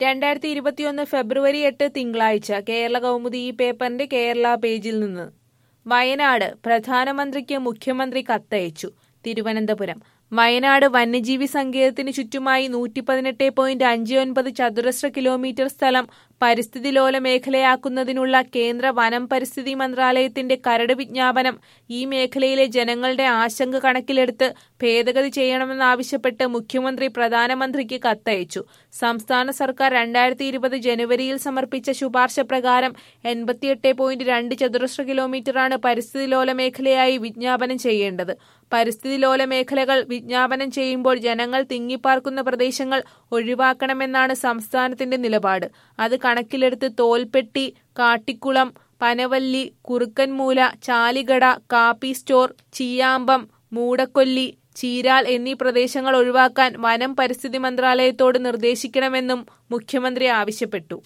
രണ്ടായിരത്തി ഇരുപത്തിയൊന്ന് ഫെബ്രുവരി എട്ട് തിങ്കളാഴ്ച കേരള കൗമുദി ഈ പേപ്പറിന്റെ കേരള പേജിൽ നിന്ന് വയനാട് പ്രധാനമന്ത്രിക്ക് മുഖ്യമന്ത്രി കത്തയച്ചു തിരുവനന്തപുരം വയനാട് വന്യജീവി സങ്കേതത്തിന് ചുറ്റുമായി നൂറ്റി പതിനെട്ട് പോയിന്റ് അഞ്ച് ഒൻപത് ചതുരശ്ര കിലോമീറ്റർ സ്ഥലം പരിസ്ഥിതി ലോല മേഖലയാക്കുന്നതിനുള്ള കേന്ദ്ര വനം പരിസ്ഥിതി മന്ത്രാലയത്തിന്റെ കരട് വിജ്ഞാപനം ഈ മേഖലയിലെ ജനങ്ങളുടെ ആശങ്ക കണക്കിലെടുത്ത് ഭേദഗതി ചെയ്യണമെന്നാവശ്യപ്പെട്ട് മുഖ്യമന്ത്രി പ്രധാനമന്ത്രിക്ക് കത്തയച്ചു സംസ്ഥാന സർക്കാർ രണ്ടായിരത്തി ഇരുപത് ജനുവരിയിൽ സമർപ്പിച്ച ശുപാർശ പ്രകാരം എൺപത്തിയെട്ട് പോയിന്റ് രണ്ട് ചതുരശ്ര കിലോമീറ്ററാണ് പരിസ്ഥിതി ലോല മേഖലയായി വിജ്ഞാപനം ചെയ്യേണ്ടത് പരിസ്ഥിതി ലോല മേഖലകൾ വിജ്ഞാപനം ചെയ്യുമ്പോൾ ജനങ്ങൾ തിങ്ങിപ്പാർക്കുന്ന പ്രദേശങ്ങൾ ഒഴിവാക്കണമെന്നാണ് സംസ്ഥാനത്തിന്റെ നിലപാട് അത് കണക്കിലെടുത്ത് തോൽപ്പെട്ടി കാട്ടിക്കുളം പനവല്ലി കുറുക്കൻമൂല ചാലിഗട കാപ്പി സ്റ്റോർ ചീയാമ്പം മൂടക്കൊല്ലി ചീരാൽ എന്നീ പ്രദേശങ്ങൾ ഒഴിവാക്കാൻ വനം പരിസ്ഥിതി മന്ത്രാലയത്തോട് നിർദ്ദേശിക്കണമെന്നും മുഖ്യമന്ത്രി ആവശ്യപ്പെട്ടു